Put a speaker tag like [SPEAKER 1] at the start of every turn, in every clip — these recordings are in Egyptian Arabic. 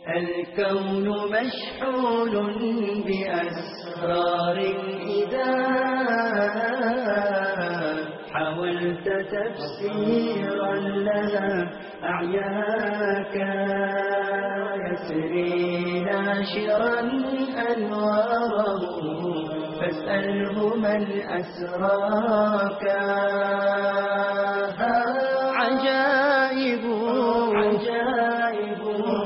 [SPEAKER 1] الكون مشحون بأسرار إذا حاولت تفسيرا لها أعياك يسري ناشرا أنواره فاسأله من أسراك عجائب عجائب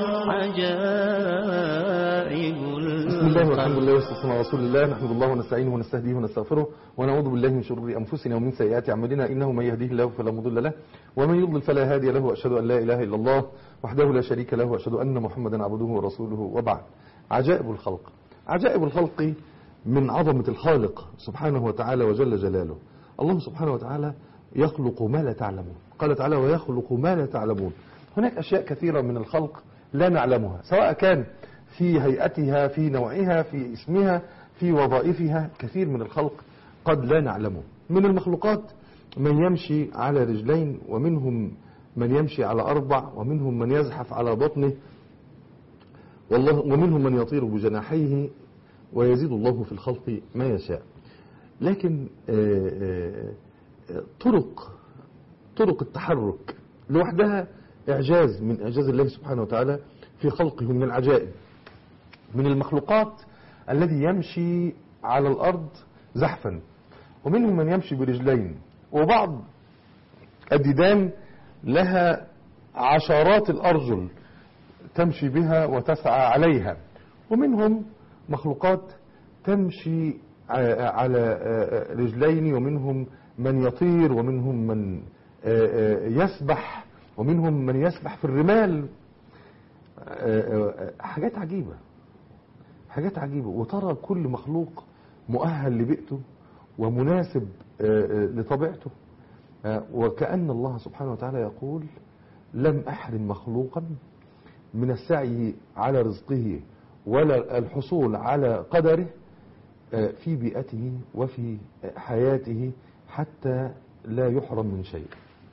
[SPEAKER 1] عجائب
[SPEAKER 2] بسم الله والحمد لله والصلاة على رسول الله نحمد الله ونستعينه ونستهديه ونستغفره ونعوذ بالله من شرور أنفسنا ومن سيئات أعمالنا إنه من يهديه الله فلا مضل له ومن يضلل فلا هادي له وأشهد أن لا إله إلا الله وحده لا شريك له وأشهد أن محمدا عبده ورسوله وبعد عجائب الخلق عجائب الخلق من عظمة الخالق سبحانه وتعالى وجل جلاله الله سبحانه وتعالى يخلق ما لا تعلمون قال تعالى ويخلق ما لا تعلمون هناك أشياء كثيرة من الخلق لا نعلمها سواء كان في هيئتها في نوعها في اسمها في وظائفها كثير من الخلق قد لا نعلمه من المخلوقات من يمشي على رجلين ومنهم من يمشي على أربع ومنهم من يزحف على بطنه والله ومنهم من يطير بجناحيه ويزيد الله في الخلق ما يشاء لكن آه، آه، طرق طرق التحرك لوحدها إعجاز من إعجاز الله سبحانه وتعالى في خلقه من العجائب من المخلوقات الذي يمشي على الأرض زحفا ومنهم من يمشي برجلين وبعض الديدان لها عشرات الأرجل تمشي بها وتسعى عليها ومنهم مخلوقات تمشي على رجلين ومنهم من يطير ومنهم من يسبح ومنهم من يسبح في الرمال حاجات عجيبة حاجات عجيبة وترى كل مخلوق مؤهل لبيئته ومناسب لطبيعته وكأن الله سبحانه وتعالى يقول لم أحرم مخلوقا من السعي على رزقه ولا الحصول على قدره في بيئته وفي حياته حتى لا يحرم من شيء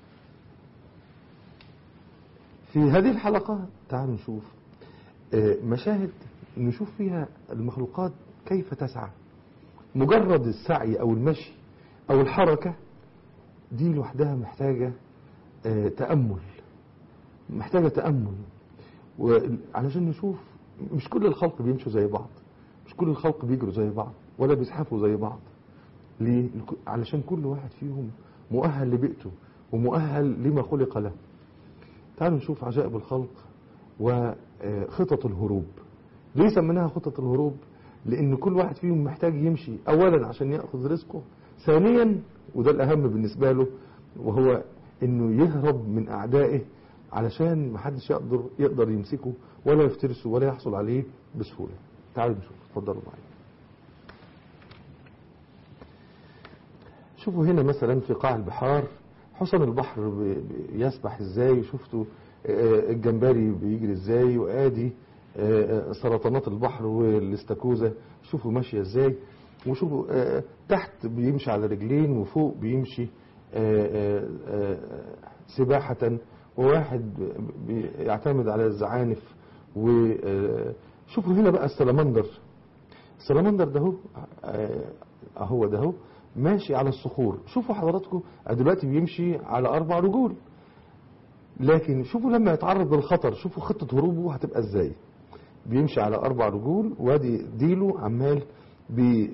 [SPEAKER 2] في هذه الحلقة تعالوا نشوف مشاهد نشوف فيها المخلوقات كيف تسعى مجرد السعي أو المشي أو الحركة دي لوحدها محتاجة تأمل محتاجة تأمل وعلشان نشوف مش كل الخلق بيمشوا زي بعض مش كل الخلق بيجروا زي بعض ولا بيزحفوا زي بعض ليه؟ علشان كل واحد فيهم مؤهل لبيئته ومؤهل لما خلق له تعالوا نشوف عجائب الخلق وخطط الهروب ليه سميناها خطط الهروب لان كل واحد فيهم محتاج يمشي اولا عشان ياخذ رزقه ثانيا وده الاهم بالنسبه له وهو انه يهرب من اعدائه علشان محدش يقدر يقدر يمسكه ولا يفترسه ولا يحصل عليه بسهوله تعالوا نشوف اتفضلوا معايا شوفوا هنا مثلا في قاع البحار حصن البحر يسبح ازاي شفتوا الجمبري بيجري ازاي وادي سرطانات البحر والاستاكوزا شوفوا ماشيه ازاي وشوفوا تحت بيمشي على رجلين وفوق بيمشي سباحة وواحد بيعتمد على الزعانف وشوفوا هنا بقى السلمندر السلمندر ده هو اهو ده هو ماشي على الصخور شوفوا حضراتكم دلوقتي بيمشي على اربع رجول لكن شوفوا لما يتعرض للخطر شوفوا خطة هروبه هتبقى ازاي بيمشي على اربع رجول وادي ديله عمال بي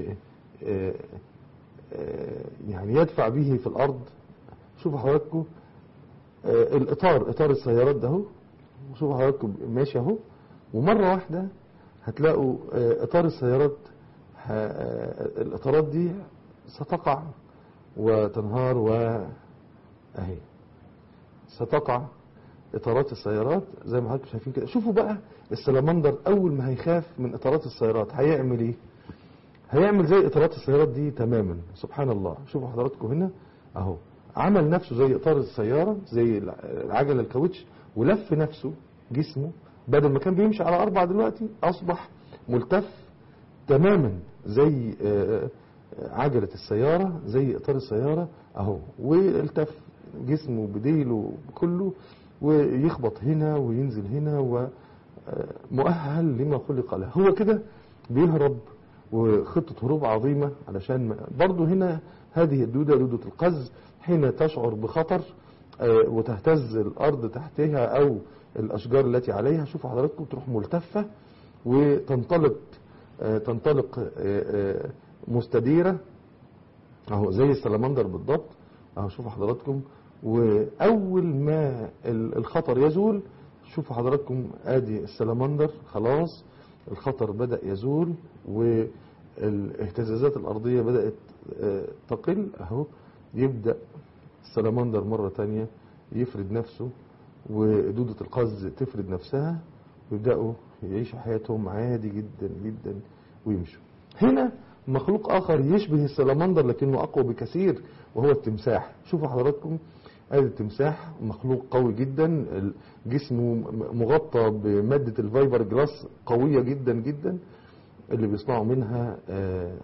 [SPEAKER 2] يعني يدفع به في الارض شوفوا حضراتكم الاطار اطار السيارات ده اهو شوفوا حضراتكم ماشي اهو ومره واحده هتلاقوا اطار السيارات الاطارات دي ستقع وتنهار و اهي ستقع اطارات السيارات زي ما حضراتكم شايفين كده شوفوا بقى السلمندر اول ما هيخاف من اطارات السيارات هيعمل ايه هيعمل زي اطارات السيارات دي تماما سبحان الله شوفوا حضراتكم هنا اهو عمل نفسه زي اطار السيارة زي العجلة الكاوتش ولف نفسه جسمه بدل ما كان بيمشي على اربع دلوقتي اصبح ملتف تماما زي عجلة السيارة زي اطار السيارة اهو والتف جسمه بديله كله ويخبط هنا وينزل هنا و آه، مؤهل لما خلق له هو كده بيهرب وخطة هروب عظيمة علشان ما- برضه هنا هذه الدودة دودة القز حين تشعر بخطر آه، وتهتز الأرض تحتها أو الأشجار التي عليها شوفوا حضراتكم تروح ملتفة وتنطلق آه، تنطلق آه، آه، مستديرة اهو زي السلمندر بالضبط اهو شوفوا حضراتكم واول ما ال- الخطر يزول شوفوا حضراتكم ادي السلمندر خلاص الخطر بدأ يزول والاهتزازات الارضية بدأت آه، تقل اهو يبدأ السلمندر مرة تانية يفرد نفسه ودودة القز تفرد نفسها ويبدأوا يعيشوا حياتهم عادي جدا جدا ويمشوا هنا مخلوق آخر يشبه السلمندر لكنه أقوى بكثير وهو التمساح شوفوا حضراتكم ادي التمساح مخلوق قوي جدا ال- جسمه م- مغطى بمادة الفايبر جلاس قوية جدا جدا اللي بيصنعوا منها آه،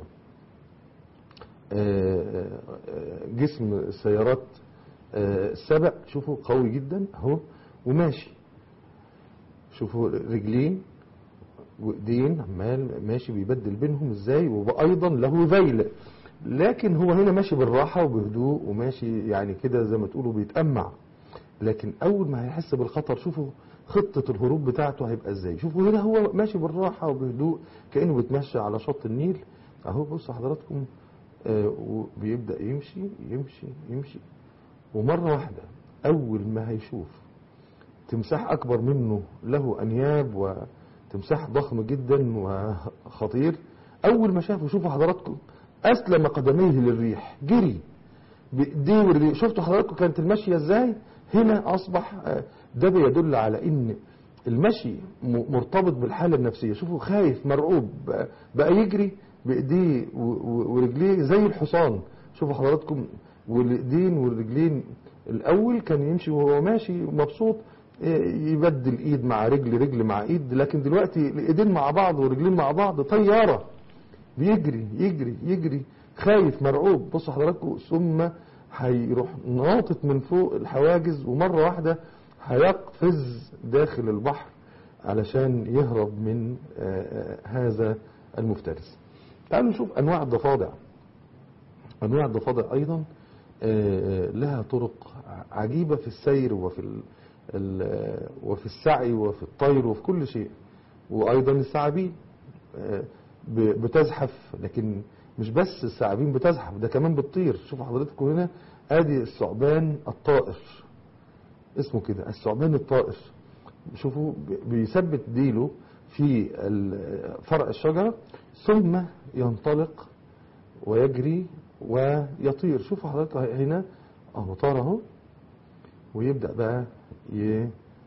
[SPEAKER 2] آه، آه، جسم السيارات آه، السبق شوفوا قوي جدا اهو وماشي شوفوا رجلين وايدين عمال ماشي بيبدل بينهم ازاي وايضا له ذيل لكن هو هنا ماشي بالراحة وبهدوء وماشي يعني كده زي ما تقولوا بيتأمع لكن اول ما هيحس بالخطر شوفوا خطة الهروب بتاعته هيبقى ازاي شوفوا هنا هو ماشي بالراحة وبهدوء كأنه بيتمشى على شط النيل اهو بصوا حضراتكم آه، وبيبدأ يمشي يمشي يمشي ومرة واحدة أول ما هيشوف تمساح أكبر منه له أنياب وتمساح ضخم جدا وخطير أول ما شافه شوفوا حضراتكم أسلم قدميه للريح جري بإيديه والريح شفتوا حضراتكم كانت المشية إزاي هنا أصبح آه، ده بيدل على إن المشي م- مرتبط بالحالة النفسية شوفوا خايف مرعوب بقى- بقى يجري بإيديه و- و- ورجليه زي الحصان شوفوا حضراتكم والايدين والرجلين الاول كان يمشي وهو ماشي مبسوط إيه، يبدل ايد مع رجل رجل مع ايد لكن دلوقتي الايدين مع بعض والرجلين مع بعض طياره بيجري يجري يجري خايف مرعوب بصوا حضراتكم ثم هيروح ناطط من فوق الحواجز ومره واحده هيقفز داخل البحر علشان يهرب من آه، آه، هذا المفترس تعالوا نشوف انواع الضفادع أنواع الضفادع أيضا آه، لها طرق عجيبة في السير وفي ال- ال- وفي السعي وفي الطير وفي كل شيء وأيضا الثعابين آه، ب- بتزحف لكن مش بس الثعابين بتزحف ده كمان بتطير شوفوا حضرتكم هنا ادي الثعبان الطائر اسمه كده الثعبان الطائر شوفوا ب- بيثبت ديله في ال- فرع الشجرة ثم ينطلق ويجري ويطير شوفوا حضرتك هنا اهو طار اهو ويبدأ بقى ي...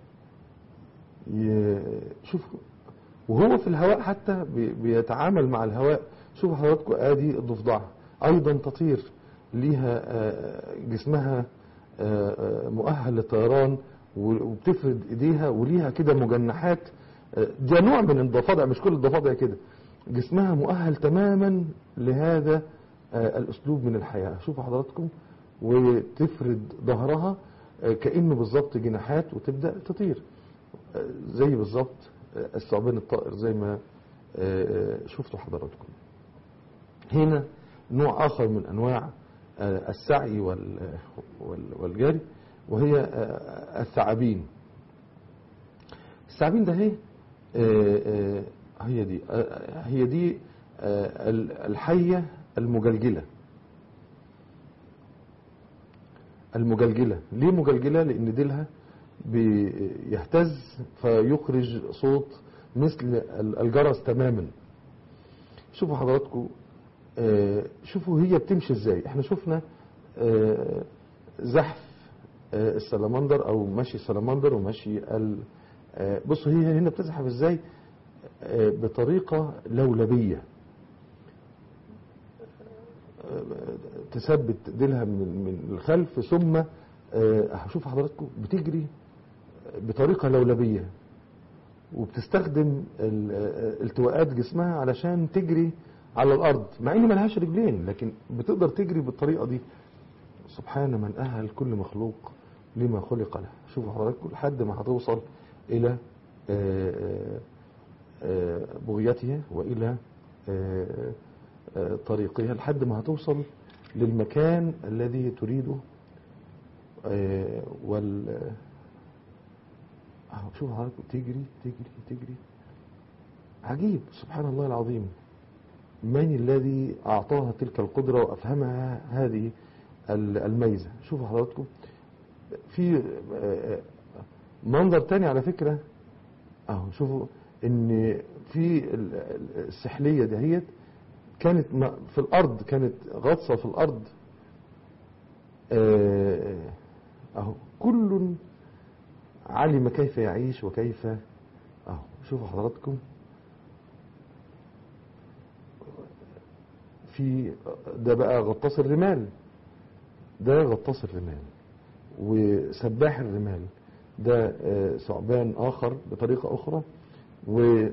[SPEAKER 2] ي... شوف وهو في الهواء حتى بي- بيتعامل مع الهواء شوفوا حضراتكم ادي الضفدعة ايضا تطير ليها آه، جسمها آه، آه، مؤهل للطيران و- وبتفرد ايديها وليها كده مجنحات آه، ده نوع من الضفادع مش كل الضفادع كده جسمها مؤهل تماما لهذا آه، الاسلوب من الحياة شوفوا حضراتكم وتفرد ظهرها آه، كأنه بالظبط جناحات وتبدأ تطير آه، زي بالظبط آه، الثعبان الطائر زي ما آه، شفتوا حضراتكم هنا نوع آخر من أنواع آه، السعي وال- وال- والجري وهي آه، الثعابين الثعابين ده هي آه، آه، هي دي آه، هي دي آه، ال- الحية المجلجلة المجلجلة ليه مجلجلة لأن ديلها بيهتز فيخرج صوت مثل ال- الجرس تماما شوفوا حضراتكم آه، شوفوا هي بتمشي ازاي احنا شفنا آه، زحف آه، السلمندر او مشي السلمندر ومشي ال آه، بصوا هي هنا بتزحف ازاي آه، بطريقة لولبية آه، تثبت ديلها من من الخلف ثم آه، هشوف حضراتكم بتجري بطريقة لولبية وبتستخدم ال- آه، التواءات جسمها علشان تجري على الأرض مع إن ملهاش رجلين لكن بتقدر تجري بالطريقة دي سبحان من أهل كل مخلوق لما خلق له شوفوا حضراتكم لحد ما هتوصل إلى آه، آه، بغيتها وإلى آه، آه، طريقها لحد ما هتوصل للمكان الذي تريده آه، وال أهو شوف حضرتك تجري تجري تجري عجيب سبحان الله العظيم من الذي أعطاها تلك القدرة وأفهمها هذه ال- الميزة شوفوا حضراتكم في آه، منظر تاني على فكرة اهو شوفوا ان في ال- ال- السحلية دهيت كانت م- في الارض كانت غطسة في الارض آه، اهو كل علم كيف يعيش وكيف اهو شوفوا حضراتكم في ده بقى غطاس الرمال ده غطاس الرمال وسباح الرمال ده آه، ثعبان آخر بطريقة أخرى و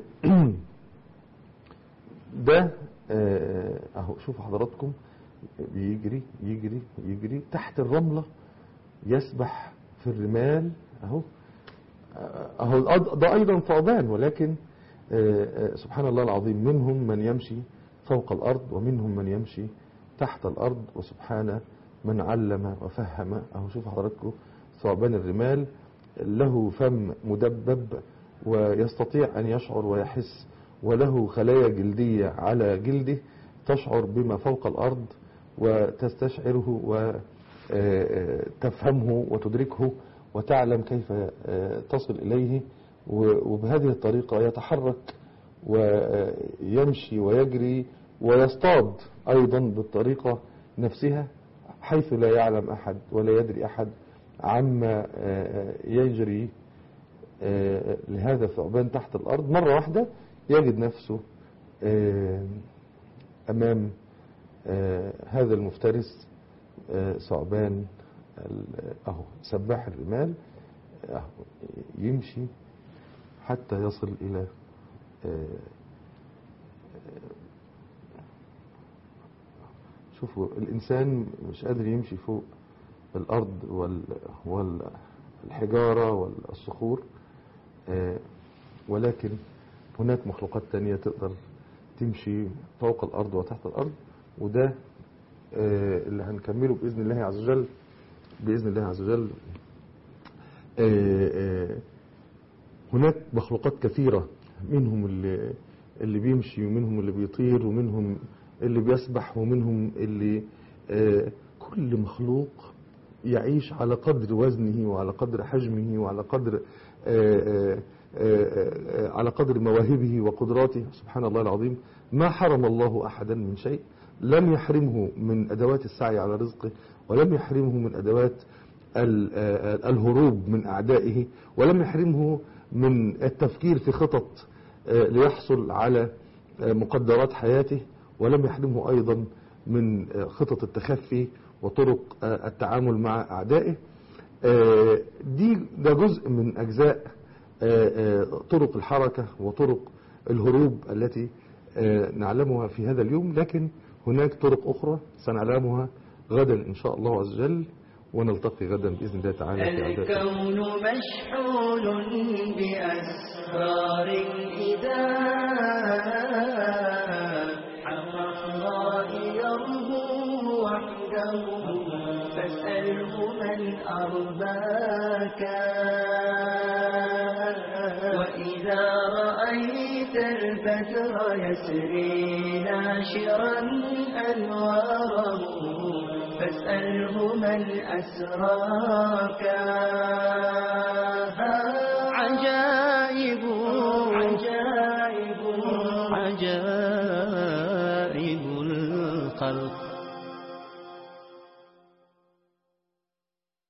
[SPEAKER 2] ده آه، أهو شوفوا حضراتكم بيجري يجري يجري تحت الرملة يسبح في الرمال أهو آه، أهو الأض- ده أيضا ثعبان ولكن آه، آه، سبحان الله العظيم منهم من يمشي فوق الأرض ومنهم من يمشي تحت الأرض وسبحان من علم وفهم أهو شوف حضراتكم ثعبان الرمال له فم مدبب ويستطيع أن يشعر ويحس وله خلايا جلدية على جلده تشعر بما فوق الأرض وتستشعره وتفهمه وتدركه وتعلم كيف آه، تصل إليه و- وبهذه الطريقة يتحرك ويمشي ويجري ويصطاد أيضا بالطريقة نفسها حيث لا يعلم أحد ولا يدري أحد عما آه، يجري آه، لهذا الثعبان تحت الأرض مرة واحدة يجد نفسه آه، أمام آه، هذا المفترس آه، ثعبان ال- أهو سباح الرمال أهو يمشي حتى يصل إلى آه، شوفوا الإنسان مش قادر يمشي فوق الأرض وال والحجارة والصخور آه، ولكن هناك مخلوقات تانية تقدر تمشي فوق الأرض وتحت الأرض وده آه، اللي هنكمله بإذن الله عز وجل بإذن الله عز وجل آه، آه، هناك مخلوقات كثيرة منهم اللي, اللي بيمشي ومنهم اللي بيطير ومنهم اللي بيسبح ومنهم اللي آه، كل مخلوق يعيش على قدر وزنه وعلى قدر حجمه وعلى قدر آه، آه، آه، آه، على قدر مواهبه وقدراته سبحان الله العظيم ما حرم الله أحدا من شيء لم يحرمه من أدوات السعي على رزقه ولم يحرمه من أدوات ال- آه، الهروب من أعدائه ولم يحرمه من التفكير في خطط آه، ليحصل على آه، مقدرات حياته ولم يحرمه أيضا من آه، خطط التخفي وطرق آه، التعامل مع أعدائه آه، دي ده جزء من أجزاء آه، آه، طرق الحركة وطرق الهروب التي آه، نعلمها في هذا اليوم لكن هناك طرق أخرى سنعلمها غدا إن شاء الله عز وجل ونلتقي غدا بإذن الله تعالى في أعداء
[SPEAKER 1] الكون مشحون بأسرار إذا حق الله يرهو وحده فاسأله من أرباك وإذا رأيت البدر يسري ناشرا أنواره فاسأله من أسراك عجائب عجائب عجائب الخلق